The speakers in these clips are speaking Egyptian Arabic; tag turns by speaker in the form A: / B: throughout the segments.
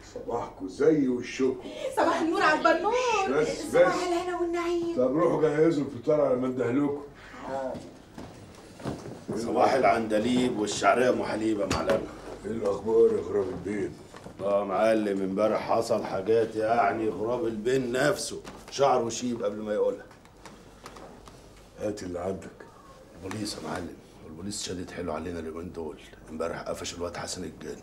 A: صباحكم زي وشكم
B: صباح النور على البنور
A: بس
B: صباح
A: بس
B: الهنا والنعيم
A: طب روحوا جهزوا الفطار على ما اندهلكم
C: صباح العندليب والشعريه ام حليب يا معلم
A: ايه الاخبار يا غراب البيت
C: اه معلم امبارح حصل حاجات يعني غراب البين نفسه شعره شيب قبل ما يقولها
A: هات اللي عندك
C: البوليس يا معلم البوليس شدت حلو علينا اليومين دول امبارح قفش الواد حسن الجن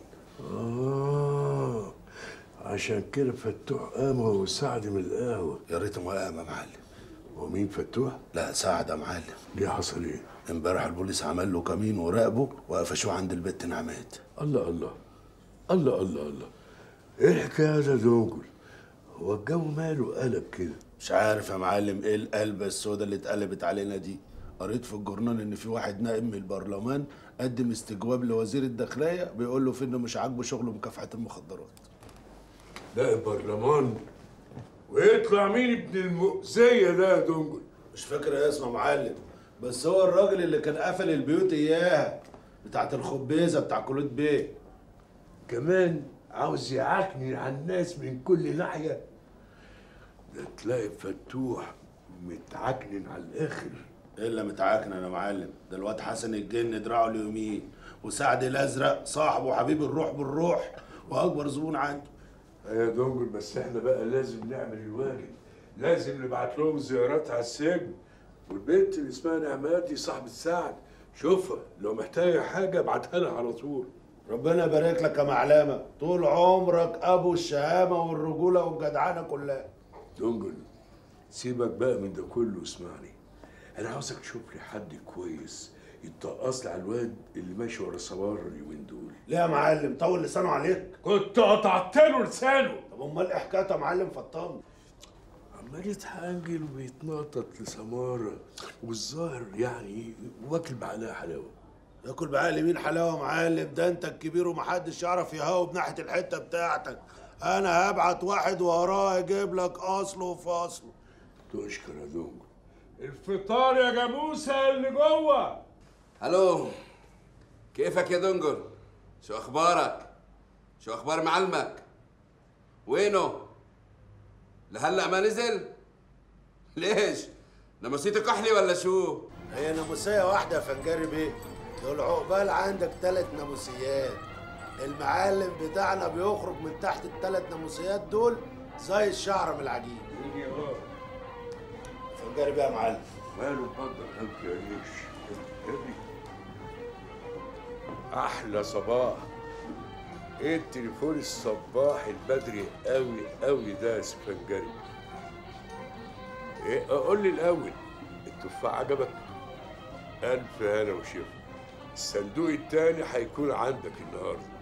A: اه عشان كده فتوح قام هو وسعد من القهوه
C: يا ريت ما قام يا معلم
A: ومين فتوح؟
C: لا سعد يا معلم
A: ليه حصل ايه؟
C: امبارح البوليس عمل له كمين وراقبه وقفشوه عند البت نعمات
A: الله الله الله الله الله ايه الحكايه ده دونجل؟ هو الجو ماله قلب كده
C: مش عارف يا معلم ايه القلبة السوداء اللي اتقلبت علينا دي قريت في الجورنال ان في واحد نائب من البرلمان قدم استجواب لوزير الداخليه بيقول له في انه مش عاجبه شغله مكافحه المخدرات
A: ده البرلمان ويطلع مين ابن المؤذية ده يا دونجل
C: مش فاكر اسمه معلم بس هو الراجل اللي كان قفل البيوت اياها بتاعت الخبيزه بتاع كلود بيه
A: كمان عاوز يعكنن على الناس من كل ناحية ده تلاقي فتوح متعكنن على الآخر
C: الا متعاكنا يا معلم ده الواد حسن الجن دراعه اليمين وسعد الازرق صاحبه وحبيب الروح بالروح واكبر زبون عنده
A: يا دونجل بس احنا بقى لازم نعمل الواجب لازم نبعت لهم زيارات على السجن والبنت اللي اسمها نعمات دي صاحبة سعد شوفها لو محتاجة حاجة ابعتها لها على طول
C: ربنا يبارك لك يا معلمه طول عمرك ابو الشهامه والرجوله والجدعنه كلها
A: دونجل سيبك بقى من ده كله اسمعني انا عاوزك تشوف لي حد كويس يتقص لي على الواد اللي ماشي ورا صبار اليومين دول
C: ليه يا معلم طول لسانه عليك
A: كنت قطعت له لسانه
C: طب امال ايه حكايته يا معلم فطمني
A: عمال يتحنجل ويتنطط لسمارة والظاهر يعني واكل بعقلها حلاوة
C: ياكل بعقل مين حلاوه يا معلم ده انت الكبير ومحدش يعرف يهاوب ناحيه الحته بتاعتك انا هبعت واحد وراه يجيب لك اصله وفاصله
A: تشكر يا دونجل الفطار يا جاموسة اللي جوه
D: الو كيفك يا دنجل شو اخبارك شو اخبار معلمك وينه لهلا ما نزل ليش نمسيته كحلي ولا شو
C: هي ناموسيه واحده يا فنجاري بيه دول عقبال عندك ثلاث ناموسيات المعلم بتاعنا بيخرج من تحت الثلاث ناموسيات دول زي الشعر من العجين فنجاري بيه يا معلم
A: ماله مقدر انت يا ليش ابني احلى صباح ايه التليفون الصباح البدري قوي قوي ده يا سفنجري ايه قول لي الاول التفاح عجبك الف هنا وشفا الصندوق التاني هيكون عندك النهارده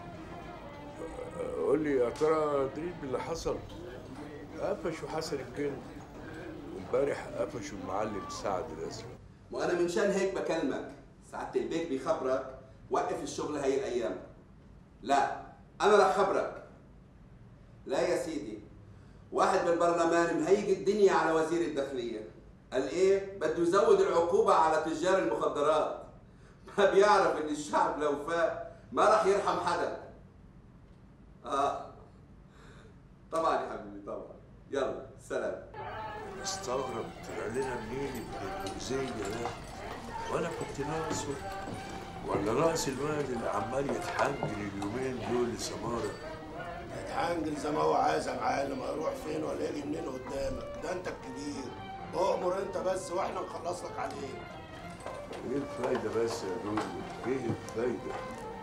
A: قول لي يا ترى دريب اللي حصل قفشوا حسن الجن وامبارح قفشوا المعلم سعد الازرق
D: وانا من شان هيك بكلمك سعادة البيت بيخبرك وقف الشغل هاي الايام لا انا رح خبرك لا يا سيدي واحد بالبرلمان مهيج الدنيا على وزير الداخلية قال ايه بده يزود العقوبة على تجار المخدرات ما بيعرف ان الشعب لو فاق ما رح يرحم حدا اه طبعا يا حبيبي طبعا يلا سلام
A: استغرب طلع لنا منين ابن المؤذية ده وانا كنت ناقصه ولا ناقص الواد اللي عمال يتحنجل اليومين دول لسمارة
C: يتحنجل زي ما هو عايز يا معلم هيروح فين ولا يجي منين قدامك ده انت الكبير اؤمر انت بس واحنا نخلص لك عليه
A: ايه الفايدة بس يا دول ايه الفايدة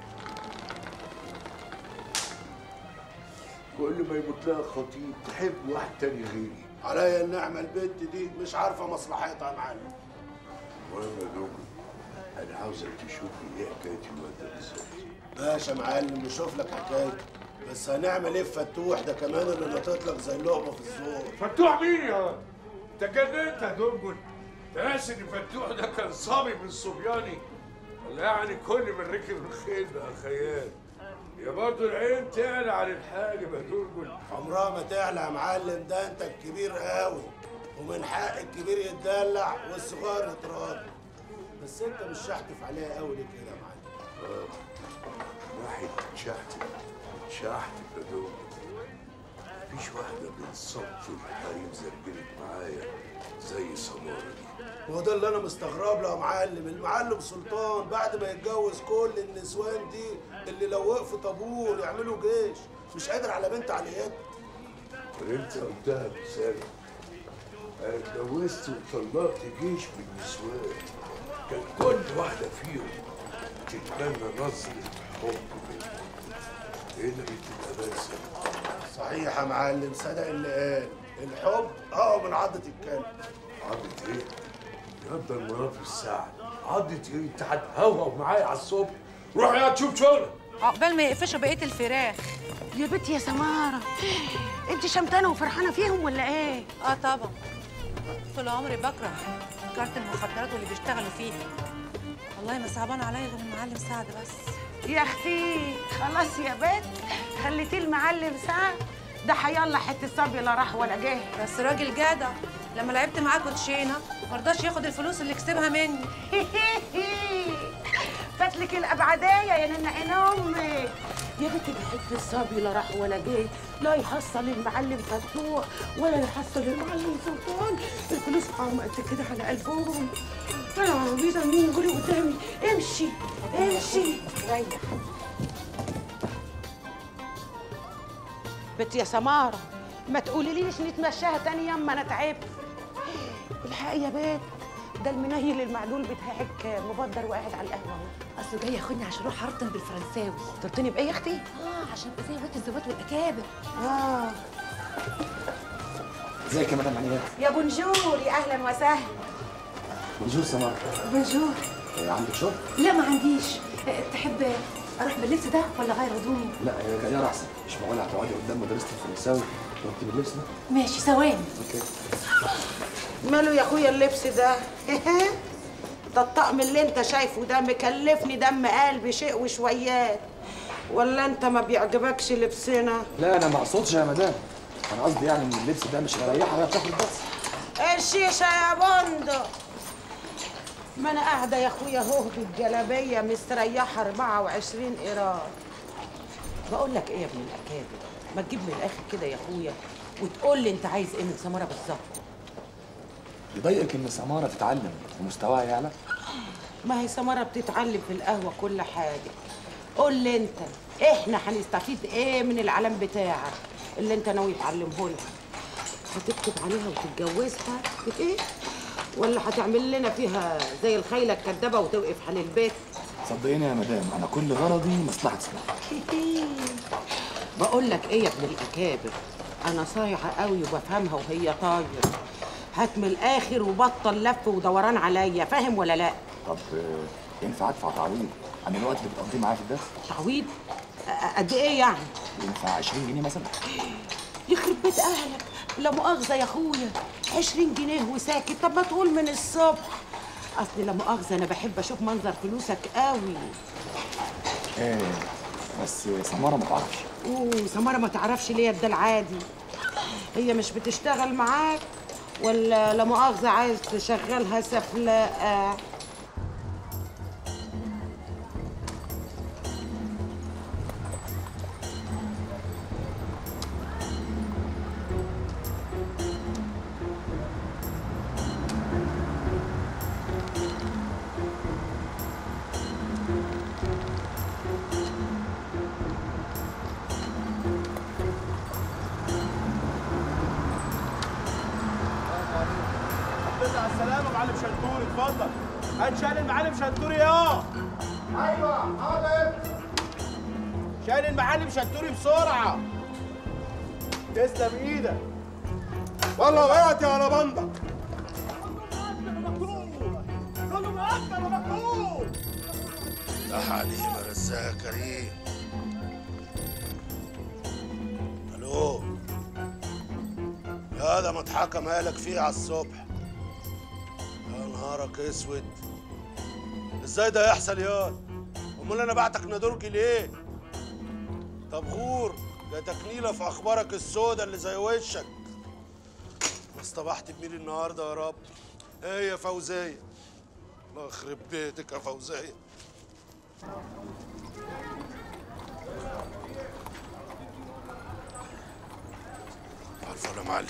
A: كل ما يموت لها خطيب تحب واحد تاني غيري
C: عليا النعمه البت دي مش عارفه مصلحتها يا معلم
A: المهم يا دوجل انا عاوزك تشوف لي ايه حكايه الواد ده بالظبط
C: ماشي يا معلم نشوف لك حكايته بس هنعمل ايه في فتوح ده كمان اللي نطت لك زي اللقمه في الزور
A: فتوح مين يا انت جننت يا دونجل تنسى ان فتوح ده كان صبي من صبياني ولا يعني كل من ركب الخيل بقى خيال يا برضه العين تعلى عن الحاجب يا دونجل
C: عمرها ما تعلى يا معلم ده انت الكبير قوي ومن حق الكبير يتدلع والصغير يتراضى بس انت مش شحتف عليها قوي ليه كده يا معلم
A: واحد شحت شحت يا دونجل مفيش واحدة من صف الحريم زرجلت معايا زي سمارة دي
C: هو ده اللي انا مستغرب له يا معلم المعلم سلطان بعد ما يتجوز كل النسوان دي اللي لو وقفوا طابور يعملوا جيش مش قادر على بنت على اليد
A: وانت قلتها بلسانك انا اتجوزت وطلقت جيش من النسوان كان كل واحدة فيهم تتمنى نظرة حب مني هنا بتبقى باسم
C: صحيح يا معلم صدق اللي قال الحب اه من عضة الكلب
A: عضت ايه؟ يقدر مناف الساعة عضت ايه؟ انت هتهوهو معايا على الصبح روح يا تشوف شغلك
B: عقبال ما يقفشوا بقيه الفراخ
E: يا بنتي يا سمارة انت شمتانة وفرحانة فيهم ولا ايه؟
B: اه طبعا طول عمري بكره كارت المخدرات واللي بيشتغلوا فيها والله ما صعبان عليا غير المعلم سعد بس
E: يا اختي خلاص يا بنت خليتيه المعلم سعد ده حيالله حتة صبي لا راح ولا جه
B: بس راجل جدع لما لعبت معاه كوتشينه ما رضاش ياخد الفلوس اللي كسبها مني
E: فاتلك الابعدية يا ننا عين امك يا بنتي بحب الصبي لا راح ولا جه لا يحصل المعلم فتوح ولا يحصل المعلم سلطان الفلوس قاموا قد كده على قلبهم انا عبيطه مين يقولي قدامي امشي امشي ريح بنت يا سمارة ما تقوليليش نتمشاها تاني يوم ما انا تعبت الحقي يا بنت ده المنيل المعلول بتاعك مبدر وقاعد على القهوه اهو
B: اصله جاي ياخدني عشان اروح ارطن بالفرنساوي
E: ترتني بايه يا اختي؟
B: اه عشان ابقى زي بنت الزوات والاكابر
E: اه
F: ازيك يا مدام عنيات
E: يا بونجور يا اهلا وسهلا
F: بونجور سمار
B: بونجور
F: إيه، عندك شغل؟
B: لا ما عنديش أه، تحب اروح باللبس ده ولا غير هدومي
F: لا هي غيار احسن مش معقول هتقعدي قدام مدرسة الفرنساوي وانت باللبس ده
B: ماشي ثواني
F: اوكي
E: ماله يا اخويا اللبس ده؟ ده الطقم اللي انت شايفه ده مكلفني دم قلبي شيء وشويات ولا انت ما بيعجبكش لبسنا؟
F: لا انا ما اقصدش يا مدام انا قصدي يعني ان اللبس ده مش هيريحها وهي بتاخد بس
E: الشيشة يا بندق ما انا قاعدة يا اخويا اهو بالجلابية مستريحة 24 قيراط بقول لك ايه يا ابن الاكابر ما تجيب من الاخر كده يا اخويا وتقول لي انت عايز ايه من سمارة بالظبط
F: يضايقك ان سمارة تتعلم ومستواها يعلى
E: ما هي سمارة بتتعلم في القهوة كل حاجة قول لي انت احنا هنستفيد ايه من العلم بتاعك اللي انت ناوي تعلمه لها هتكتب عليها وتتجوزها ايه ولا هتعمل لنا فيها زي الخيلة الكدابة وتوقف عن البيت
F: صدقيني يا مدام انا كل غرضي مصلحة سمارة
E: بقول لك ايه يا ابن الاكابر انا صايعه قوي وبفهمها وهي طاير هات من الاخر وبطل لف ودوران عليا فاهم ولا لا
F: طب آه، ينفع ادفع تعويض عن الوقت اللي بتقضيه معايا في الدرس
E: تعويض أ- قد ايه يعني
F: ينفع 20 جنيه مثلا
E: يخرب بيت اهلك لا مؤاخذه يا اخويا 20 جنيه وساكت طب ما تقول من الصبح اصل لا مؤاخذه انا بحب اشوف منظر فلوسك قوي
F: ايه بس سمارة ما تعرفش
E: اوه سماره ما تعرفش ليه ده العادي هي مش بتشتغل معاك ولا لا مؤاخذه عايز تشغلها سفلاقه
G: الحمد لله على السلامة معلم شنتوري اتفضل هات شال المعلم شنتوري يا ايوه حاضر شال المعلم شنتوري بسرعة تسلم ايدك والله وقعت يا لبندق
C: يا حليم رزاق يا كريم الو يا ده مضحكه مالك فيه على الصبح يا نهارك اسود ازاي ده يحصل يا امال انا بعتك ندرجي ليه طب غور يا تكنيله في اخبارك السودا اللي زي وشك ما اصطبحت بمين النهارده يا رب ايه يا فوزيه الله يخرب بيتك يا فوزيه يا معلم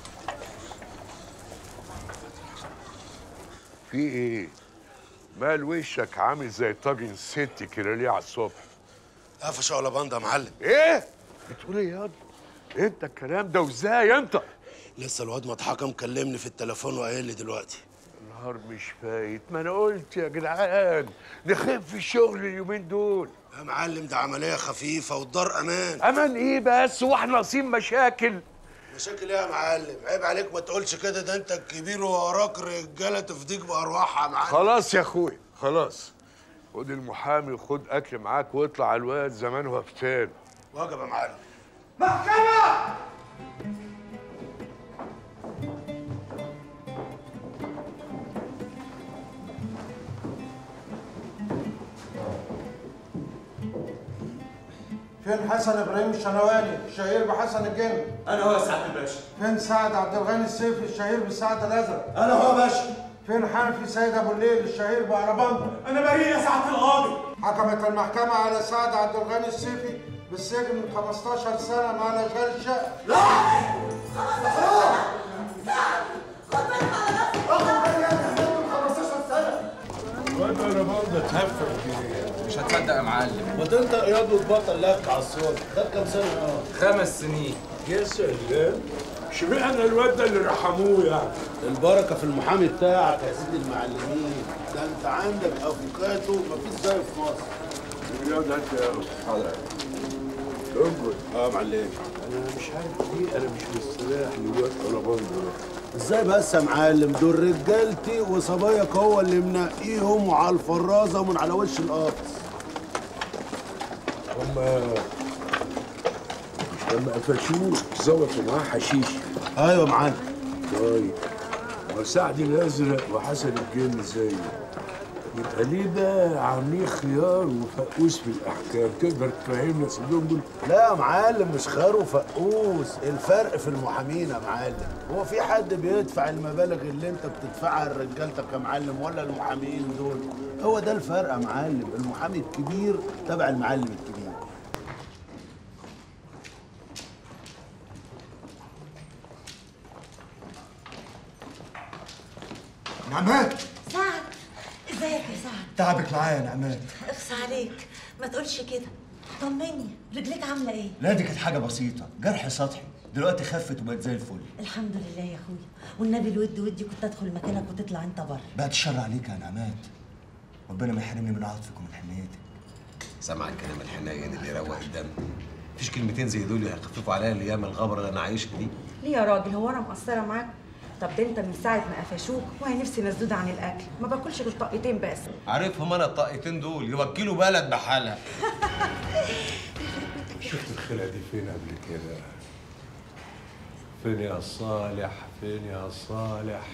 A: في ايه؟ مال وشك عامل زي طاجن ست كده ليه على الصبح؟
C: قفشه ولا باندا يا معلم
A: ايه؟ بتقول ايه ياض؟ انت الكلام ده وازاي انت؟
C: لسه الواد مضحكه مكلمني في التليفون وقايل لي دلوقتي
A: النهار مش فايت ما انا قلت يا جدعان نخف الشغل اليومين دول
C: يا معلم ده عمليه خفيفه والدار امان
A: امان ايه بس واحنا ناقصين مشاكل
C: مشاكل ايه يا معلم عيب عليك ما تقولش كده ده انت الكبير ووراك رجاله تفديك بارواحها يا معلم
A: خلاص يا اخويا خلاص خد المحامي وخد اكل معاك واطلع على الواد زمان وفتان
C: واجب يا معلم
G: محكمة فين حسن ابراهيم الشنواني الشهير بحسن الجن
H: انا هو سعد الباشا
G: فين سعد عبد الغني السيفي الشهير بالسعد الازرق
H: انا هو باشا
G: فين حنفي سيد ابو الليل الشهير بعرباندا
H: انا بريء يا سعاده القاضي
G: حكمت المحكمة على سعد عبد الغني السيفي بالسجن من 15 سنة مع الأشغال الشقة
A: الواد انا برضه اتهفر
I: مش هتصدق يا معلم
G: ما تنطق ياض وتبطل لك على الصوت ده كام سنة اه
I: خمس سنين
A: يا سلام اشمعنى الواد ده اللي رحموه يعني
C: البركه في المحامي بتاعك يا سيدي المعلمين ده انت عندك افوكاتو مفيش زي في مصر
A: الواد ده انت يا حاضر انجل
C: اه معلم
A: انا مش عارف ليه انا مش مستريح للواد طلبان ده
C: ازاي بس يا معلم دول رجالتي وصباياك هو اللي منقيهم وعلى الفرازه ومن على وش القفص
A: هما مش لما قفشوه ظبطوا معاه حشيش
C: ايوه يا معلم
A: طيب وسعد الازرق وحسن الجن زيه يبقى ليه بقى عاملين خيار وفقوس في الاحكام تقدر تفهمنا سيدهم دول
C: لا يا معلم مش خير وفقوس الفرق في المحامين يا معلم هو في حد بيدفع المبالغ اللي انت بتدفعها لرجالتك يا معلم ولا المحامين دول هو ده الفرق يا معلم المحامي الكبير تبع المعلم الكبير
H: نعمات
J: سعد ازيك يا سعد
H: تعبك معايا يا نعمات
J: اخص عليك ما تقولش كده طمني رجليك عامله ايه
H: لا دي كانت حاجه بسيطه جرح سطحي دلوقتي خفت وبقت زي الفل
J: الحمد لله يا اخويا والنبي الود ودي كنت ادخل مكانك وتطلع انت بره
H: بعد الشر عليك يا نعمات ربنا ما يحرمني من عاطفك ومن حنيتك
F: سمع الكلام الحنين اللي يروق الدم مفيش كلمتين زي دول هيخففوا عليا الايام الغبره اللي انا عايشها دي
K: ليه يا راجل هو انا مقصره معاك طب ده انت من ساعه ما قفشوك وانا نفسي مسدوده عن الاكل ما باكلش غير طقتين بس
F: عارفهم انا الطاقتين دول يوكلوا بلد بحالها
A: شفت الخلقه دي فين قبل كده فين يا صالح فين يا صالح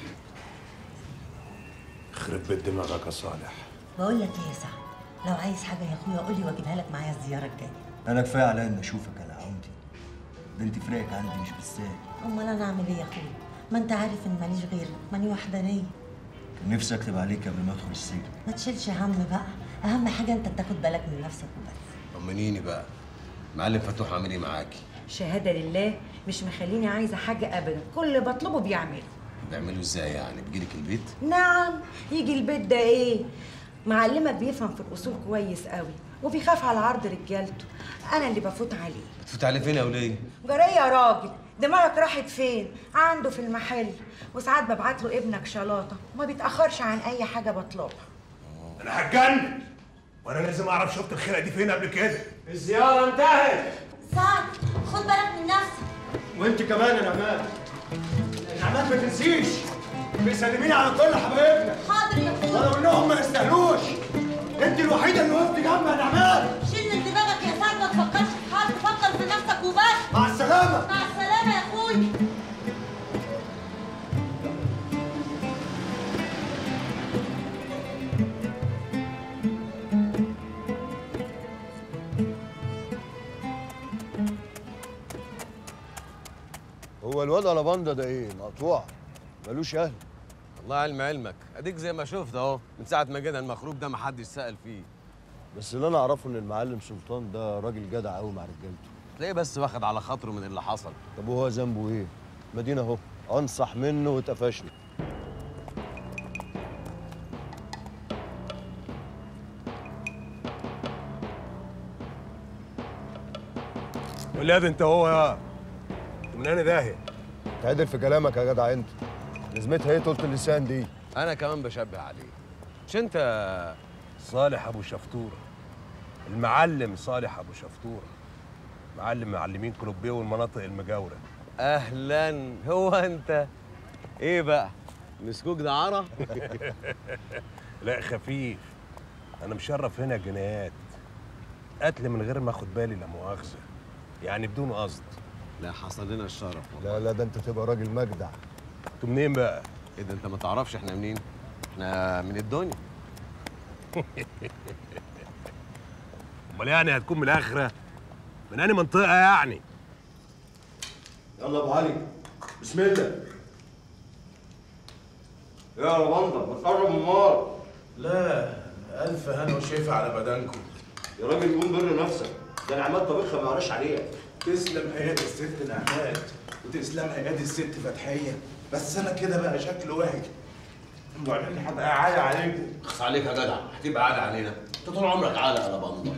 A: خرب بيت دماغك يا صالح
J: بقول لك ايه يا سعد لو عايز حاجه يا اخويا قول لي واجيبها لك معايا الزياره الجايه
H: انا كفايه عليا اني اشوفك يا عمدي ده انت فراقك عندي مش بالسهل
J: امال انا اعمل ايه يا اخويا ما انت عارف ان ماليش غيرك ماني وحدانيه
H: كان نفسي اكتب عليك قبل ما ادخل السجن
J: ما تشيلش هم بقى اهم حاجه انت تاخد بالك من نفسك وبس
F: طمنيني بقى معلم فتوح عامل ايه معاكي
K: شهاده لله مش مخليني عايزه حاجه ابدا كل اللي بطلبه بيعمله
F: بيعملوا ازاي يعني بيجيلك البيت
K: نعم يجي البيت ده ايه معلمك بيفهم في الاصول كويس قوي وبيخاف على عرض رجالته انا اللي بفوت عليه
F: بتفوت عليه فين يا وليه
K: جري يا راجل دماغك راحت فين عنده في المحل وساعات ببعت له ابنك شلاطه وما بيتاخرش عن اي حاجه بطلبها
G: انا هتجنن وانا لازم اعرف شفت الخلقه دي فين قبل كده
H: الزياره انتهت
J: سعد خد بالك من نفسك
G: وانت كمان يا نعمات نعمات ما تنسيش بيسلميني على كل حبايبنا
J: حاضر يا اخويا
G: ولو انهم ما يستاهلوش انت الوحيده اللي وقفت جنبي يا نعمات
J: شيل من دماغك يا سعد ما تفكرش في حد فكر في نفسك وبس
G: مع السلامه
J: مع السلامه يا اخويا
L: هو الواد الاباندا ده ايه مقطوع ملوش اهل
F: الله علم علمك اديك زي ما شفت اهو من ساعه ما جينا المخروب ده ما حدش سال فيه
L: بس اللي انا اعرفه ان المعلم سلطان ده راجل جدع قوي مع رجالته
F: تلاقيه بس واخد على خاطره من اللي حصل
L: طب وهو ذنبه ايه مدينه اهو انصح منه واتقفشني
M: ولاد انت هو يا انت من انا داهيه
L: تعدل في كلامك يا جدع انت لازمتها ايه طولة اللسان دي
F: انا كمان بشبه عليه مش انت
M: صالح ابو شفطوره المعلم صالح ابو شفطوره معلم معلمين كلوبيه والمناطق المجاوره
F: اهلا هو انت ايه بقى مسكوك دعاره
M: لا خفيف انا مشرف هنا جنايات قتل من غير ما اخد بالي لا مؤاخذه يعني بدون قصد
F: لا حصل لنا الشرف
L: لا لا ده انت تبقى راجل مجدع
M: انتوا منين بقى
F: ايه ده انت ما تعرفش احنا منين احنا من الدنيا
M: امال يعني هتكون من الاخره من انهي منطقه يعني
G: يلا ابو علي بسم الله يا ربندة ما تقرب من النار
N: لا ألف هنا وشفا على بدنكم
G: يا راجل قوم بر نفسك ده انا عمال طبخها ما قراش عليها
N: تسلم ايادي الست نعمات وتسلم ايادي الست فتحية بس أنا كده بقى شكل وحش وبعدين هبقى عالي عليكم
F: خص عليك يا جدع هتبقى عالي علينا انت طول عمرك عالي على بنضه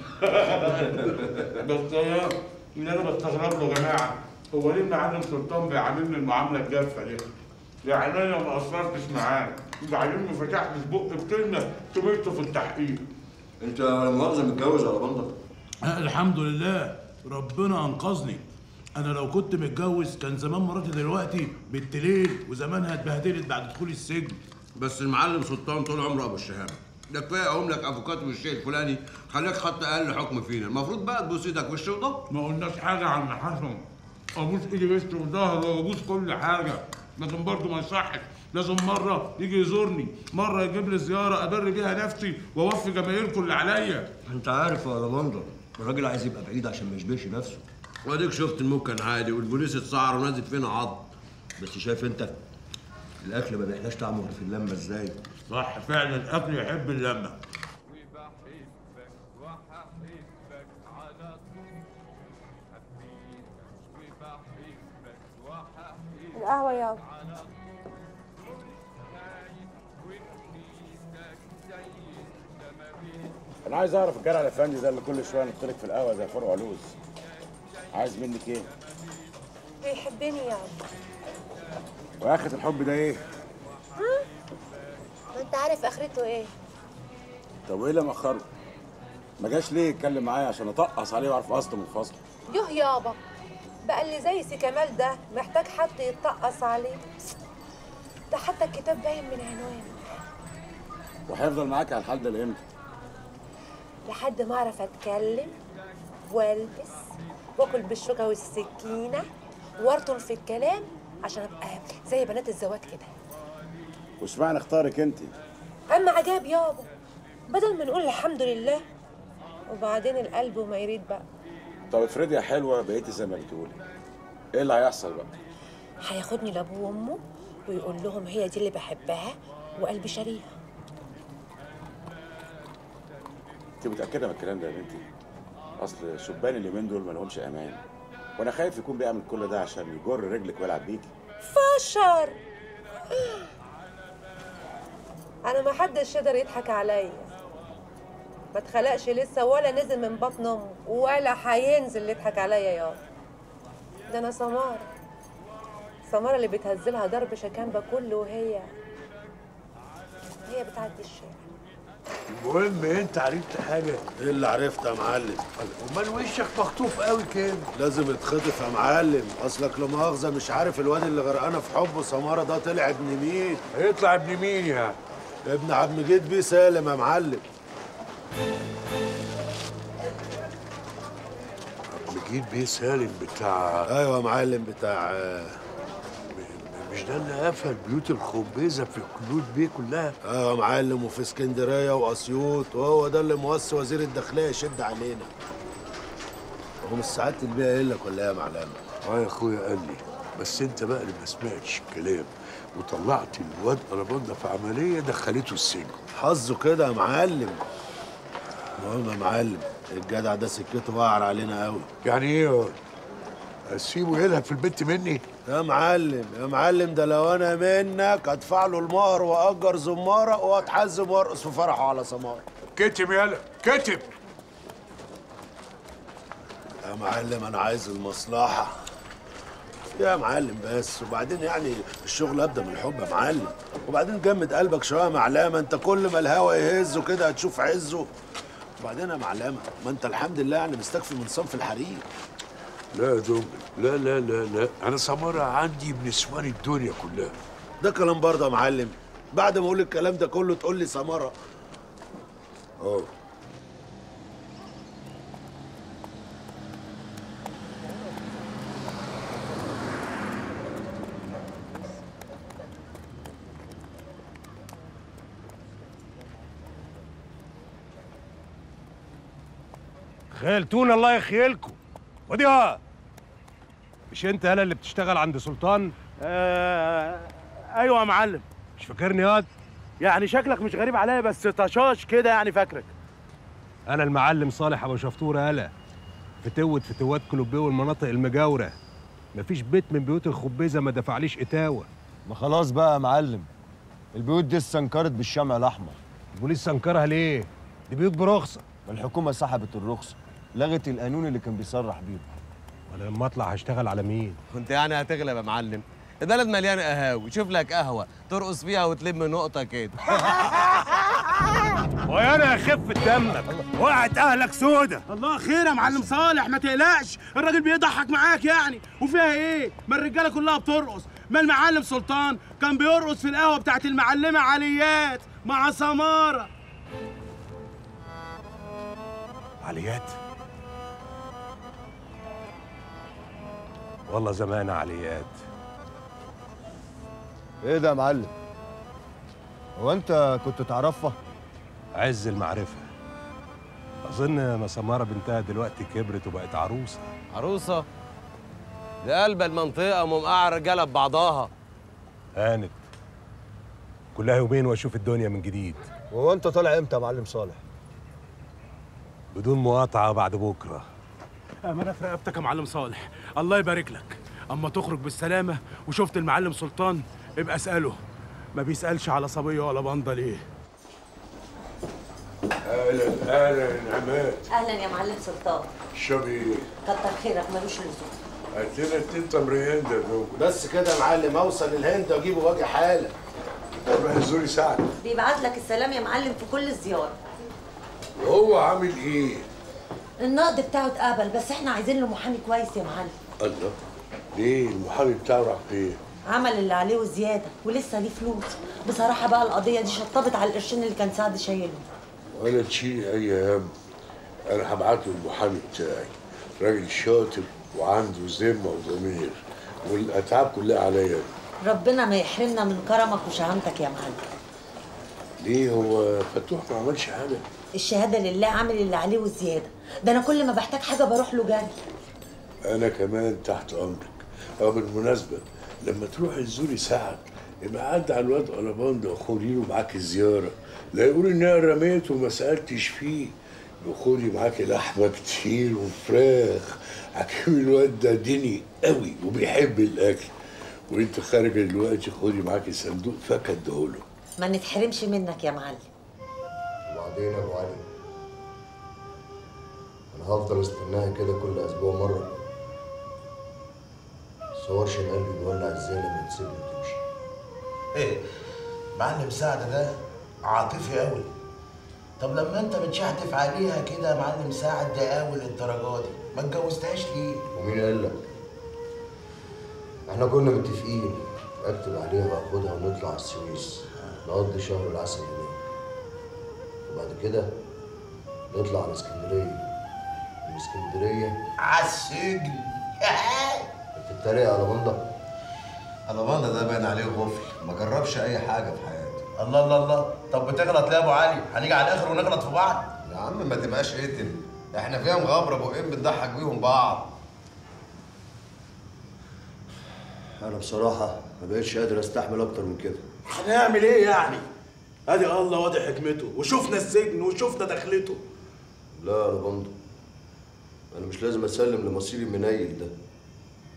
N: بس يا اللي أنا بستغرب له يا جماعة هو ليه المعلم سلطان بيعاملني المعاملة الجافة دي؟ يعني أنا ما قصرتش معاه وبعدين ما فتحتش بق بكلمة سمعته في التحقيق
G: انت لا مؤاخذه متجوز يا ربندة
O: آه، الحمد لله ربنا انقذني انا لو كنت متجوز كان زمان مراتي دلوقتي بالتليل وزمانها اتبهدلت بعد دخول السجن
P: بس المعلم سلطان طول عمره ابو الشهامه ده كفايه اقوم لك افوكاتو بالشيء الفلاني خليك خط اقل حكم فينا المفروض بقى تبوس ايدك وش وضهر
O: ما قلناش حاجه عن حسن ابوس ايدي وسط وظهر وابوس كل حاجه لكن برضه ما يصحش لازم مره يجي يزورني مره يجيب لي زياره ابر بيها نفسي واوفي جماهيركم اللي عليا
H: انت عارف يا رمندر الراجل عايز يبقى بعيد عشان ما يشبهش نفسه
P: واديك شفت الموج كان عادي والبوليس اتسعر ونازل فينا عض
H: بس شايف انت الاكل ما بيحلاش طعمه غير في اللمه ازاي
O: صح فعلا الاكل يحب اللمه
B: القهوة يابا
Q: انا عايز اعرف الجرع الافندي ده اللي كل شويه نطلق في القهوه زي فرع علوز عايز منك ايه
B: بيحبني يابا
Q: واخر الحب ده ايه
B: ها؟ ما انت عارف اخرته ايه
Q: طب وايه اللي مأخره ما جاش ليه يتكلم معايا عشان اطقص عليه واعرف اصله من فصله
B: يوه يابا بقى اللي زي سي كمال ده محتاج حد يتطقص عليه ده حتى الكتاب باين من عنوانه
Q: وهيفضل معاك على الحال ده لامتى
B: لحد ما اعرف اتكلم والبس واكل بالشوكه والسكينه وارطل في الكلام عشان ابقى زي بنات الزواج كده
Q: واشمعنى اختارك انت
B: اما عجاب يابا بدل ما نقول الحمد لله وبعدين القلب وما يريد بقى
Q: طب افرضي يا حلوه بقيتي زي ما بتقولي ايه اللي هيحصل بقى
B: هياخدني لابوه وامه ويقول لهم هي دي اللي بحبها وقلبي شاريها
Q: انت متاكده من الكلام ده يا بنتي اصل شبان اليومين دول ما لهمش امان وانا خايف يكون بيعمل كل ده عشان يجر رجلك ويلعب بيكي
B: فشر انا ما حدش يقدر يضحك عليا ما اتخلقش لسه ولا نزل من بطن امه ولا هينزل يضحك عليا يابا ده انا سماره سماره اللي بتهزلها ضرب شكامبه كله وهي هي بتعدي الشارع
A: المهم انت عرفت حاجه
C: ايه اللي عرفته يا معلم
A: امال وشك مخطوف قوي كده
C: لازم يتخطف يا معلم اصلك لا مؤاخذه مش عارف الواد اللي غرقانه في حبه سماره ده طلع ابن مين
A: هيطلع ابن مين يعني
C: ابن عم جيت بيه سالم يا معلم
A: جيت بيه سالم بتاع
C: ايوه يا معلم بتاع
A: مش ده اللي قفل بيوت الخبيزه في الكلود بيه كلها
C: ايوه يا معلم وفي اسكندريه واسيوط وهو ده اللي موصي وزير الداخليه يشد علينا هو مش سعاده البيئه قايل لك ولا ايه يا معلم
A: اه يا اخويا قال لي بس انت بقى اللي ما سمعتش الكلام وطلعت الواد قربانده في عمليه دخلته السجن
C: حظه كده يا معلم المهم يا معلم الجدع ده سكته وقع علينا قوي
A: يعني ايه اسيبه يلهب في البيت مني
C: يا معلم يا معلم ده لو انا منك ادفع له المهر واجر زماره واتحزم وارقص في فرحه على سمار
A: كتب يلا كتب
C: يا معلم انا عايز المصلحه يا معلم بس وبعدين يعني الشغل ابدا من الحب يا معلم وبعدين جمد قلبك شويه يا معلمه انت كل ما الهوا يهزه كده هتشوف عزه وبعدين يا معلمه ما انت الحمد لله يعني مستكفي من صنف الحرير
A: لا يا دنجل لا لا لا لا انا سمارة عندي بنسوان الدنيا كلها
C: ده كلام برضه يا معلم بعد ما اقول الكلام ده كله تقول لي سمره
A: اه
M: خيلتونا الله يخيلكم وديها مش انت هلا اللي بتشتغل عند سلطان
R: آه ايوه يا معلم
M: مش فاكرني ياض
R: يعني شكلك مش غريب عليا بس طشاش كده يعني فاكرك
M: انا المعلم صالح ابو شفطوره هلا فتوت فتوات كلوبيه والمناطق المجاوره مفيش بيت من بيوت الخبيزه ما دفعليش اتاوه
L: ما خلاص بقى يا معلم البيوت دي استنكرت بالشمع الاحمر
M: البوليس سنكرها ليه دي بيوت برخصه
L: الحكومه سحبت الرخصه لغت القانون اللي كان بيصرح بيه
M: وانا لما اطلع هشتغل على مين
F: كنت يعني هتغلب يا معلم البلد مليان قهاوي شوف لك قهوه ترقص فيها وتلم نقطه كده
M: ويانا خف دمك وقعت اهلك سودة
R: الله خير يا معلم صالح ما تقلقش الراجل بيضحك معاك يعني وفيها ايه ما الرجاله كلها بترقص ما المعلم سلطان كان بيرقص في القهوه بتاعت المعلمه عليات مع سماره
M: عليات والله زمان عليات
L: ايه ده يا معلم هو انت كنت تعرفها
M: عز المعرفة أظن أن سمارة بنتها دلوقتي كبرت وبقت عروسة
F: عروسه دي قلب المنطقه وموقعه الرجاله ببعضها
M: هانت كلها يومين وأشوف الدنيا من جديد
L: وهو انت طالع امتى يا معلم صالح
M: بدون مقاطعة بعد بكرة
R: امانه في رقبتك يا معلم صالح الله يبارك لك اما تخرج بالسلامه وشفت المعلم سلطان ابقى اساله ما بيسالش على صبيه ولا بنده ليه
A: اهلا اهلا يا نعمات
J: اهلا يا معلم سلطان
A: اشربي ايه؟
J: كتر خيرك ملوش لزوم
A: هات لنا اتنين تمرين ده دول
C: بس كده يا معلم اوصل الهند واجيبه واجي حالا
A: روح زوري سعد
J: بيبعت لك السلام يا معلم في كل زياره
A: وهو عامل ايه؟
J: النقد بتاعه اتقبل بس احنا عايزين له محامي كويس يا معلم
A: الله ليه المحامي بتاعه راح فين؟
J: عمل اللي عليه وزياده ولسه ليه فلوس بصراحه بقى القضيه دي شطبت على القرشين اللي كان سعد شايلهم
A: ولا تشيل اي هم انا هبعت له المحامي بتاعي راجل شاطر وعنده ذمه وضمير والاتعاب كلها عليا
J: ربنا ما يحرمنا من كرمك وشهامتك يا معلم
A: ليه هو فتوح ما عملش حاجه
J: الشهاده لله عامل اللي عليه وزياده ده انا كل ما بحتاج حاجه بروح له جري
A: انا كمان تحت امرك اه بالمناسبه لما تروحي تزوري سعد يبقى عدى على الواد قلبان ده وخدي له معاك الزياره لا يقول ان انا رميته وما سالتش فيه وخدي معاكي لحمه كتير وفراخ حكيم الواد ده ديني قوي وبيحب الاكل وانت خارجه دلوقتي خدي معاكي صندوق فاكهه اديهوله
J: ما نتحرمش منك يا معلم
L: وبعدين يا ابو علي انا هفضل استناها كده كل اسبوع مره صورش قلبي بيولع ازاي لما تسيبني وتمشي
S: ايه معلم سعد ده عاطفي قوي طب لما انت بتشحتف عليها كده يا معلم سعد ده قوي للدرجه دي ما اتجوزتهاش ليه
L: ومين قال لك احنا كنا متفقين اكتب عليها واخدها ونطلع على السويس نقضي شهر العسل هناك وبعد كده نطلع على اسكندريه من اسكندريه
S: على السجن
L: انت بتتريق على بنده
P: الافاندا ده باين عليه غفل ما جربش اي حاجه في حياته
S: الله الله الله طب بتغلط ليه يا ابو علي هنيجي على الاخر ونغلط في بعض
P: يا عم ما تبقاش قتل احنا فيها مغامره بقين بنضحك بيهم بعض
L: انا بصراحه ما بقتش قادر استحمل اكتر من كده
R: هنعمل ايه يعني ادي الله وادي حكمته وشفنا السجن وشفنا دخلته
L: لا يا بندق انا مش لازم اسلم لمصيري المنيل ده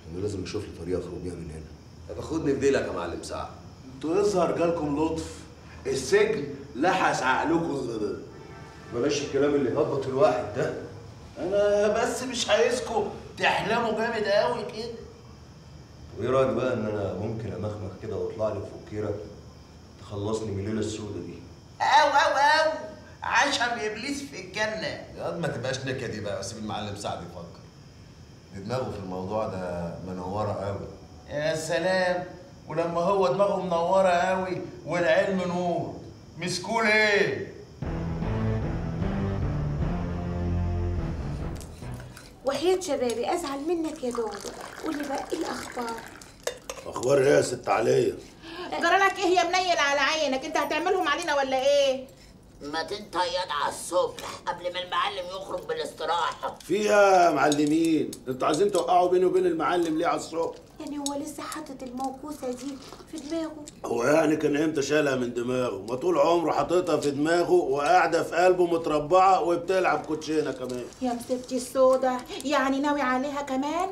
L: انا لازم اشوف لي طريقه اخرج بيها من هنا طب خدني في ديلك يا معلم سعد
C: انتوا يظهر جالكم لطف السجن لحس عقلكم
L: بلاش الكلام اللي يهبط الواحد ده
C: انا بس مش عايزكم تحلموا جامد قوي كده
L: وايه رايك بقى ان انا ممكن امخمخ كده واطلع لي فكيره تخلصني من الليله السوداء دي
S: او او او عشم ابليس في الجنه
F: يا واد ما تبقاش نكدي بقى وسيب المعلم سعد يفكر
L: دي دماغه في الموضوع ده منوره قوي
S: يا سلام ولما هو دماغه منوره قوي والعلم نور مسكول ايه
T: وحياة شبابي ازعل منك يا دودو قولي بقى ايه الاخبار
C: اخبار ايه يا ست عليا
U: جرالك ايه يا منيل على عينك انت هتعملهم علينا ولا ايه
V: ما تنطيط على الصبح قبل ما المعلم يخرج بالاستراحة
C: فيها معلمين انتوا عايزين توقعوا بيني وبين المعلم ليه على الصبح
T: يعني هو لسه حاطط الموكوسة دي في دماغه
C: هو يعني كان امتى شالها من دماغه ما طول عمره حاططها في دماغه وقاعده في قلبه متربعه وبتلعب كوتشينه كمان
U: يا مستي السودا يعني ناوي عليها كمان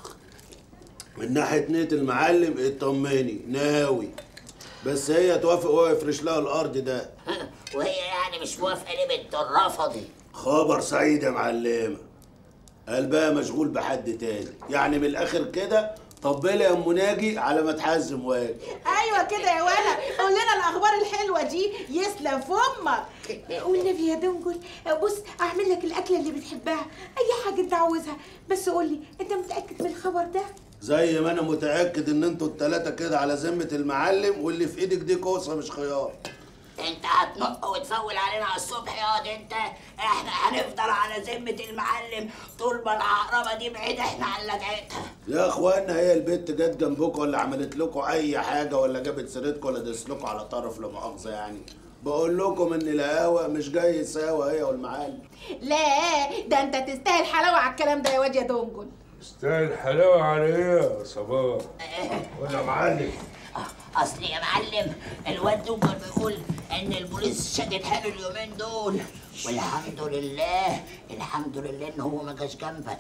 C: من ناحيه نيه المعلم اطمني ناوي بس هي توافق وهو يفرش لها الارض ده
V: وهي يعني مش موافقة ليه بنت الرفضي
C: خبر سعيد يا معلمه قلبها مشغول بحد تاني يعني من الاخر كده طبلي يا ام ناجي على ما تحزم واجي
U: ايوه كده يا ولا قول لنا الاخبار الحلوه دي يسلم فمك
T: والنبي يا دنجل بص اعمل لك الاكله اللي بتحبها اي حاجه انت عاوزها بس قولي انت متاكد من الخبر ده
C: زي ما انا متاكد ان انتوا التلاته كده على ذمه المعلم واللي في ايدك دي كوسه مش خيار
V: انت هتنق وتفول علينا على الصبح يا واد انت احنا هنفضل على ذمة المعلم طول ما العقربة دي بعيد احنا عن لدعتها
C: يا اخوانا هي البت جت جنبكم ولا عملت لكم اي حاجه ولا جابت سيرتكم ولا دست لكم على طرف لا مؤاخذه يعني بقول لكم ان القهوه مش جاي يساوي هي والمعلم
U: لا ده انت تستاهل حلاوه على الكلام ده يا واد يا دنجل
A: تستاهل حلاوه على ايه يا صباح ولا معلم
V: اصل يا معلم الواد دوجل بيقول ان البوليس شدد حاله اليومين دول والحمد لله الحمد لله ان هو ما جاش جنبك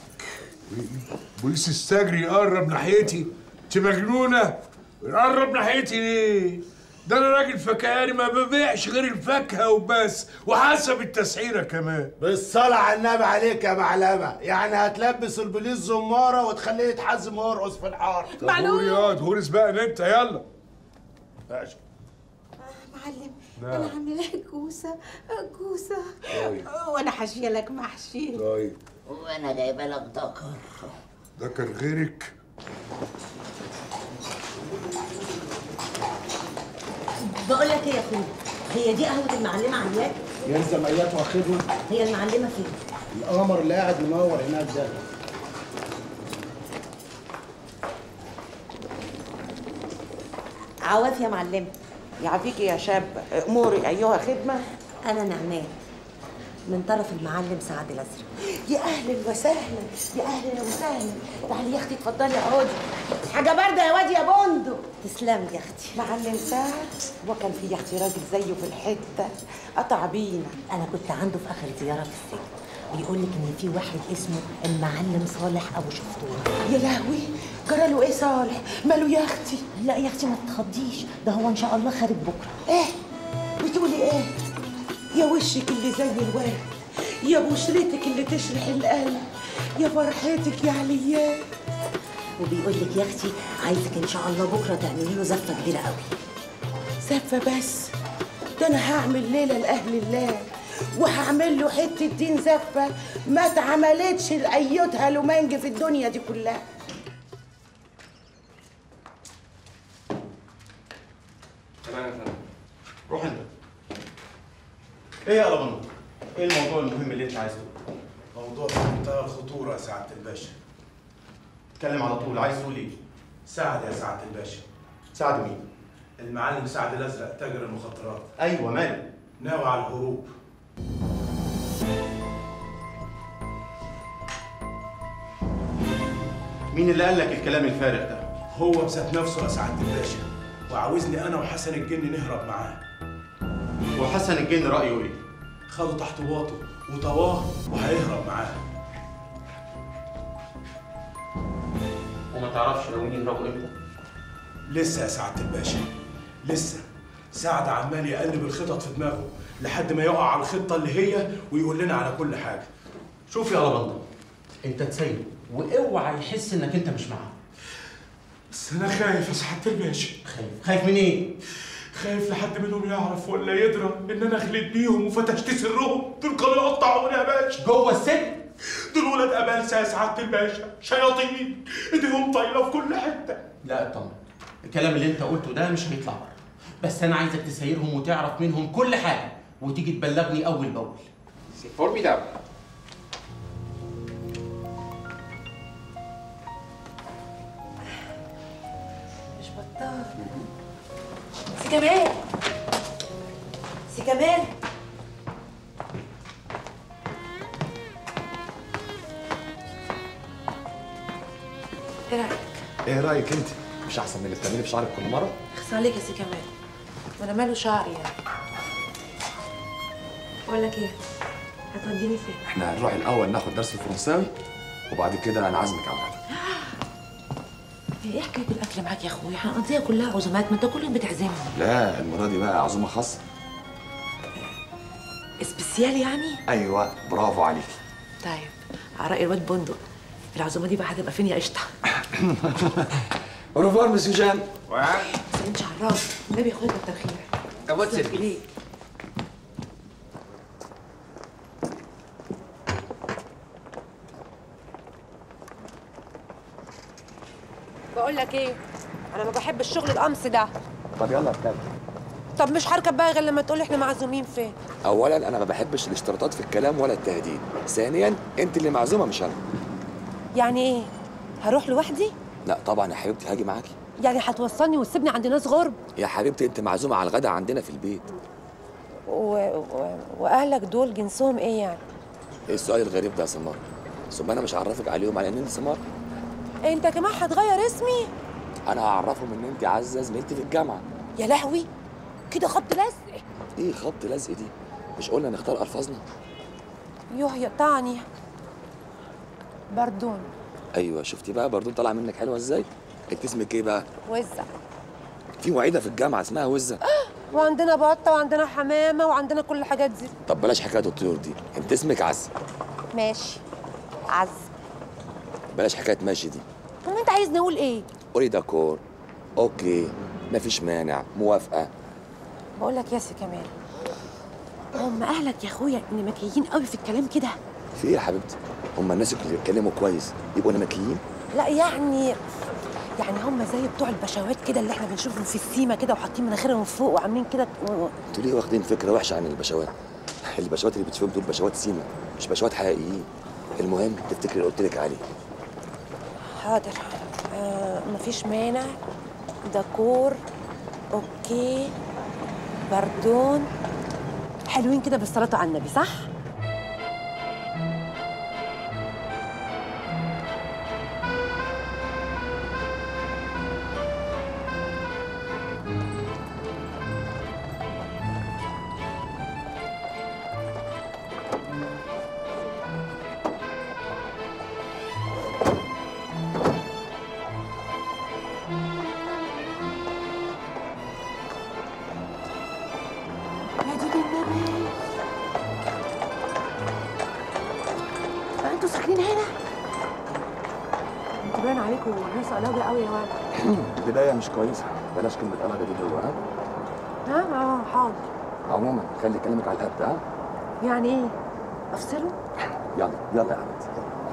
A: بوليس السجري يقرب ناحيتي انت مجنونه يقرب ناحيتي ليه ده انا راجل فكهاني ما ببيعش غير الفاكهه وبس وحسب التسعيره كمان
C: بالصلاة على النبي عليك يا معلمة يعني هتلبس البوليس زمارة وتخليه يتحزم ويرقص في الحار
A: طب هور يا واد هورس بقى انت يلا
C: ماشي
T: معلم
A: نعم.
T: انا عامله لك كوسه كوسه
A: طيب.
U: وانا حاشيه لك محشي
A: طيب
V: وانا جايبه لك ذكر
A: ده كان غيرك
J: بقول لك ايه يا اخويا هي دي قهوه المعلمه عياك
G: يلزم ايات واخدهم
J: هي المعلمه فين
G: القمر اللي قاعد منور هناك ده
J: عواف يا معلمه
E: يعافيكي يا شاب اموري ايها خدمه
J: انا نعناع من طرف المعلم سعد الازرق
E: يا اهلا وسهلا يا اهلا وسهلا تعالي يا اختي اتفضلي اقعدي حاجه بارده يا واد يا بندق
J: تسلم يا اختي
E: معلم سعد وكان في يا اختي راجل زيه في الحته قطع بينا
J: انا كنت عنده في اخر زياره في السجن بيقول لك ان في واحد اسمه المعلم صالح ابو شفطوره
E: يا لهوي جرى له ايه صالح ماله يا اختي
J: لا يا اختي ما تتخضيش ده هو ان شاء الله خارج بكره
E: ايه بتقولي ايه يا وشك اللي زي الورد يا بشرتك اللي تشرح القلب يا فرحتك يا عليان
J: وبيقول لك يا اختي عايزك ان شاء الله بكره تعملي له زفه كبيره قوي
E: زفه بس ده انا هعمل ليله لاهل الله وهعمل له حته دين زفه ما اتعملتش لايتها لومانج في الدنيا دي كلها
G: تمام يا فندم روح انت ايه يا لبنان ايه الموضوع المهم اللي انت عايز تقوله
W: موضوع في منتهى الخطورة يا سعادة الباشا
G: اتكلم على طول عايز تقول ايه
W: سعد يا سعادة الباشا
G: سعد مين
W: المعلم سعد الأزرق تاجر المخدرات
G: ايوه ماله
W: ناوي على الهروب
G: مين اللي قال لك الكلام الفارغ ده
W: هو بذات نفسه يا سعادة الباشا وعاوزني أنا وحسن الجن نهرب معاه
G: وحسن الجن رايه ايه
W: خده تحت باطه وطواه وهيهرب معاه
G: وما تعرفش ناويين يهربوا امتى
W: لسه يا سعاده الباشا لسه سعد عمال يقلب الخطط في دماغه لحد ما يقع على الخطه اللي هي ويقول لنا على كل حاجه
G: شوف يا لبندر انت تسيب واوعى يحس انك انت مش معاه
W: بس انا خايف يا سعاده الباشا
G: خايف خايف من ايه
W: خايف لحد منهم يعرف ولا يدرى ان انا خليت بيهم وفتشت سرهم دول كانوا يقطعوني يا باشا
G: جوه السجن
W: دول ولاد ابالسه يا سعاده الباشا شياطين ايديهم طايله في كل حته
G: لا اطمن الكلام اللي انت قلته ده مش هيطلع بره بس انا عايزك تسيرهم وتعرف منهم كل حاجه وتيجي تبلغني اول باول
D: C'est formidable.
B: مش بطال سي كمال سي كمال ايه رايك؟
I: ايه رايك انت مش احسن من اللي بتعمليه في شعرك كل مره
B: اخس عليك يا سي كمال وانا ماله شعري يعني بقول لك ايه هتوديني فين؟
I: احنا هنروح الاول ناخد درس الفرنساوي وبعد كده انا عازمك على الغدا
B: ايه حكايه الاكل معاك يا اخويا؟ احنا هنقضيها كلها عزومات ما انت كل يوم بتعزمني
I: لا المره دي بقى عزومه خاصه
B: سبيسيال يعني؟
I: ايوه برافو عليكي
B: طيب على راي الواد بندق العزومه دي بقى هتبقى فين يا قشطه؟
I: اوروفوار مسيو جان
B: سلام شعراوي النبي يا اخويا كتر خيرك
D: أبوات
B: تسلم
D: سيدي.
B: إيديك. بقول لك ايه انا ما بحب الشغل القمص ده
I: طب يلا اركب
B: طب مش هركب بقى غير لما تقولي احنا معزومين فين
I: اولا انا ما بحبش الاشتراطات في الكلام ولا التهديد ثانيا انت اللي معزومه مش انا
B: يعني ايه هروح لوحدي
I: لا طبعا يا حبيبتي هاجي معاكي
B: يعني هتوصلني وتسيبني عند ناس غرب
I: يا حبيبتي انت معزومه على الغدا عندنا في البيت
B: و... و... واهلك دول جنسهم ايه يعني
I: ايه السؤال الغريب ده يا سمار ثم انا مش هعرفك عليهم على ان انت سمار
B: انت كمان هتغير اسمي
I: انا هعرفهم ان انت عزه زميلتي في الجامعه
B: يا لهوي كده خبط لزق
I: ايه خبط لزق دي مش قلنا نختار الفاظنا
B: يوه يقطعني بردون
I: ايوه شفتي بقى برضو طالعه منك حلوه ازاي انت اسمك ايه بقى
B: وزع
I: في معيده في الجامعه اسمها وزه
B: وعندنا بطه وعندنا حمامه وعندنا كل الحاجات دي
I: طب بلاش حكايه الطيور دي انت اسمك عز
B: ماشي عز
I: بلاش حكايه ماشي دي
B: طب انت عايزني اقول ايه
I: قولي داكور اوكي مفيش مانع موافقه
B: بقول لك يا سي كمال هم اهلك يا اخويا نمكيين قوي في الكلام كده
I: في ايه يا حبيبتي هم الناس اللي بيتكلموا كويس يبقوا نمكيين
B: لا يعني يعني هم زي بتوع البشوات كده اللي احنا بنشوفهم في السيما كده وحاطين مناخيرهم فوق وعاملين كده و-
I: انتوا ليه واخدين فكره وحشه عن البشوات البشوات اللي بتشوفهم دول بشوات سيما مش بشوات حقيقيين المهم تفتكري اللي قلت لك عليه
B: حاضر آه مفيش مانع دكور اوكي بردون حلوين كده بالصلاة على النبي صح؟ يا دين النبي بقى انتوا ساكنين هنا؟ انتوا باين عليكم ناس قلاوي قوي يا ولد
I: البدايه مش كويسه بلاش كلمه قلقه دي جوه ها
B: ها اه حاضر
I: عموما خلي كلامك على القد ها
B: يعني ايه؟ افصله؟
I: يلا يلا يا حبيبتي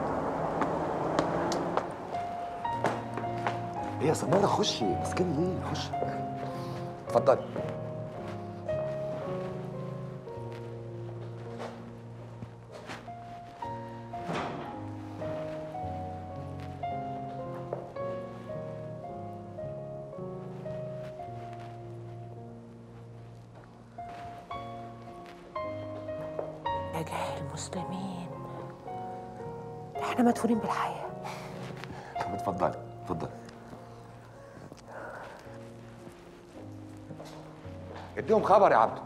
I: ايه يا سمارة خشي مسكين ليه خشي اتفضلي
B: يا جاهل المسلمين احنا مدفونين بالحياة
I: طب اتفضلي اتفضلي اديهم خبر يا عبده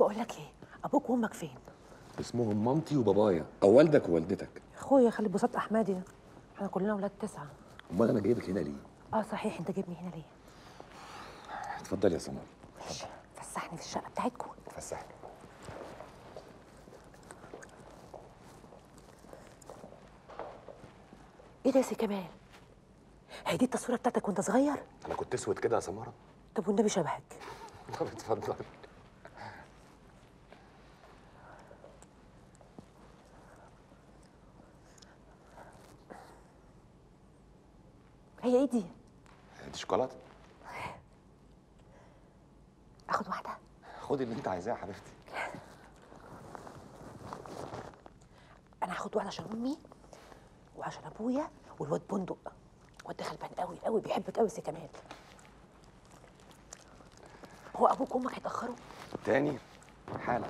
J: بقول لك ايه ابوك وامك فين
I: اسمهم مامتي وبابايا او والدك ووالدتك
J: اخويا خلي بساط احمدي احنا كلنا ولاد تسعه
I: امال انا جايبك هنا ليه
J: اه صحيح انت جايبني هنا ليه
I: اتفضلي يا سمر
J: فسحني في الشقه بتاعتكم
I: فسحك
J: ايه ده يا سي كمال هي دي التصويره بتاعتك وانت صغير
I: انا كنت اسود كده يا سمره
J: طب والنبي شبهك
I: طب اتفضلي
J: هي ايه دي
I: دي شوكولاته
J: اخد واحده
I: خدي اللي انت عايزاه يا حبيبتي
J: انا هاخد واحده عشان امي وعشان ابويا والواد بندق الواد ده غلبان قوي قوي بيحبك قوي سي كمال هو ابوك وامك هيتاخروا
I: تاني حالا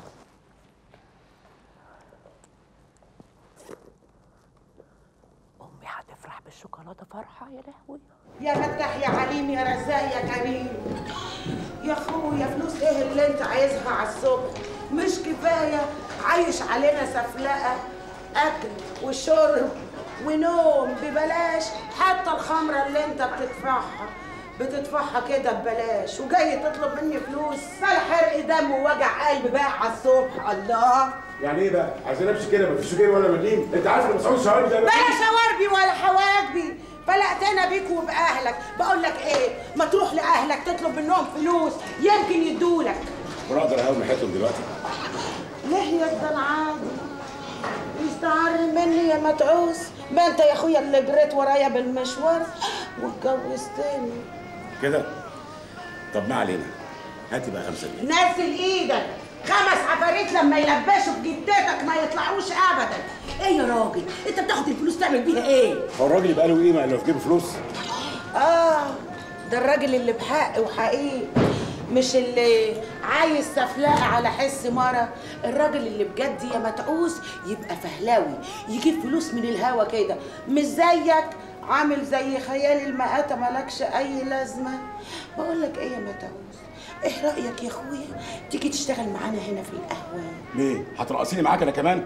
J: امي هتفرح بالشوكولاته فرحه يا لهوي
E: يا فتاح يا عليم يا رزاق يا كريم يا اخويا فلوس ايه اللي انت عايزها على الصبح مش كفايه عايش علينا سفلقه اكل وشرب ونوم ببلاش حتى الخمره اللي انت بتدفعها بتدفعها كده ببلاش وجاي تطلب مني فلوس بلا حرق دم ووجع قلب بقى على الصبح الله
Q: يعني ايه بقى؟ عايزين امشي كده مفيش جاي ولا مليم؟ انت عارف ان مسعود شواربي ده
E: بلا شواربي ولا حواجبي فلقتنا بيك وبأهلك بقول لك ايه ما تروح لأهلك تطلب منهم فلوس يمكن يدولك
Q: وانا اقدر اقوم ناحيتهم دلوقتي
E: ليه يا ابن العادي يستعر مني يا متعوس ما انت يا اخويا اللي جريت ورايا بالمشوار واتجوزتني
Q: كده طب ما علينا هاتي بقى خمسة جنيه
E: نازل ايدك خمس عفاريت لما يلبسوا في جدتك ما يطلعوش ابدا ايه يا راجل انت بتاخد الفلوس تعمل بيها ايه
Q: هو الراجل يبقى له قيمه لو في جيبه فلوس
E: اه ده الراجل اللي بحق وحقيقي مش اللي عايز سفلاقة على حس مرة الراجل اللي بجد يا متعوس يبقى فهلاوي يجيب فلوس من الهوا كده مش زيك عامل زي خيال المآتة مالكش أي لازمة بقول لك إيه يا متعوس إيه رأيك يا أخويا تيجي تشتغل معانا هنا في القهوة
Q: ليه؟ هترقصيني معاك انا كمان؟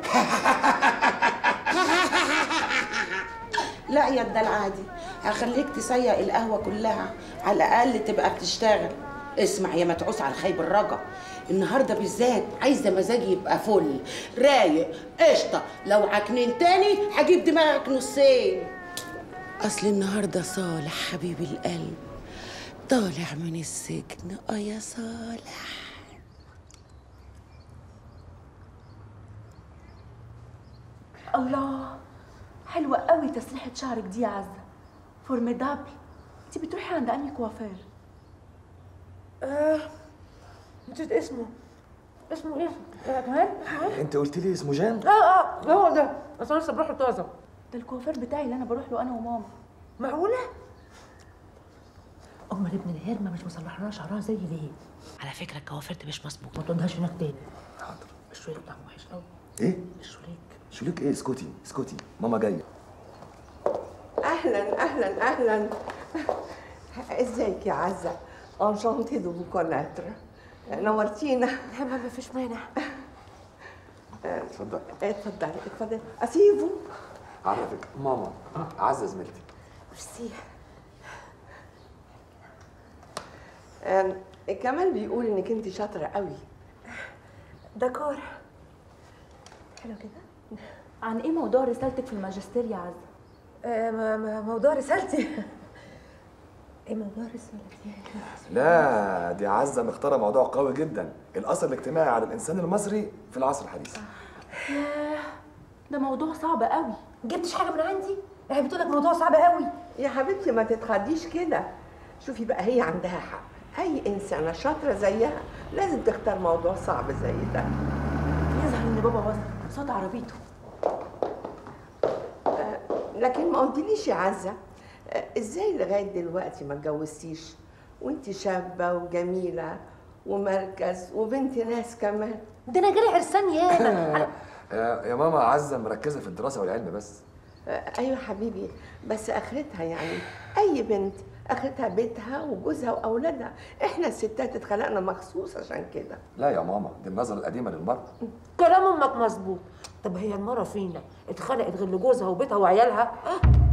E: لا يا ده العادي هخليك تسيق القهوة كلها على الأقل تبقى بتشتغل اسمع يا متعوس على خيب الرجا النهارده بالذات عايزه مزاجي يبقى فل رايق قشطه لو عكنين تاني هجيب دماغك نصين اصل النهارده صالح حبيب القلب طالع من السجن اه يا صالح
D: الله حلوة قوي تسريحة شعرك دي يا عزة فورميدابل انت بتروحي عند انهي كوافير؟
B: آه نسيت اسمه اسمه ايه؟ آه، كمان؟ اسمه ايه؟
I: انت قلت لي اسمه جان
B: اه اه هو ده بس انا لسه بروح له طازه
D: ده الكوافير بتاعي اللي انا بروح له انا وماما
B: معقولة؟
J: امال ابن الهرمه مش مصلح لها شعرها زي ليه على فكره الكوافير دي مش مظبوط ما تقولهاش هناك تاني
I: حاضر
J: الشويك طعمه وحش قوي
I: ايه؟
J: الشويك
I: شوليك ايه اسكتي اسكتي ماما جايه
K: اهلا اهلا اهلا ازيك يا عزه انشانتي دو كوناتر نورتينا
B: لا ما فيش مانع
I: اتفضل
K: اتفضلي اتفضلي اسيبه
I: عرفك ماما عزه زميلتي
B: ميرسي
K: آم، كمان بيقول انك انت شاطره قوي
B: دكور
D: حلو كده عن ايه موضوع رسالتك في الماجستير يا عزة؟
B: آه ما- ما- موضوع رسالتي ايه موضوع رسالتي؟
I: لا دي عزه مختاره موضوع قوي جدا الاثر الاجتماعي على الانسان المصري في العصر الحديث
D: ياه ده موضوع صعب قوي
B: جبتش حاجه من عندي؟ هي بتقول لك موضوع صعب قوي
K: يا حبيبتي ما تتخضيش كده شوفي بقى هي عندها حق اي انسانه شاطره زيها لازم تختار موضوع صعب زي ده
D: يظهر ان بابا وصل صوت عربيته
K: لكن ما قلتليش يا عزه آه، ازاي لغايه دلوقتي ما اتجوزتيش وانت شابه وجميله ومركز وبنت ناس كمان
B: ده انا جالي عرسان ياما
I: يا يا ماما عزه مركزه في الدراسه والعلم بس
K: آه، ايوه حبيبي بس اخرتها يعني اي بنت اخدها بيتها وجوزها واولادها احنا الستات اتخلقنا مخصوص عشان كده
I: لا يا ماما دي النظرة القديمة للمرأة
J: كلام امك مظبوط طب هي المره فينا اتخلقت غير لجوزها وبيتها وعيالها اه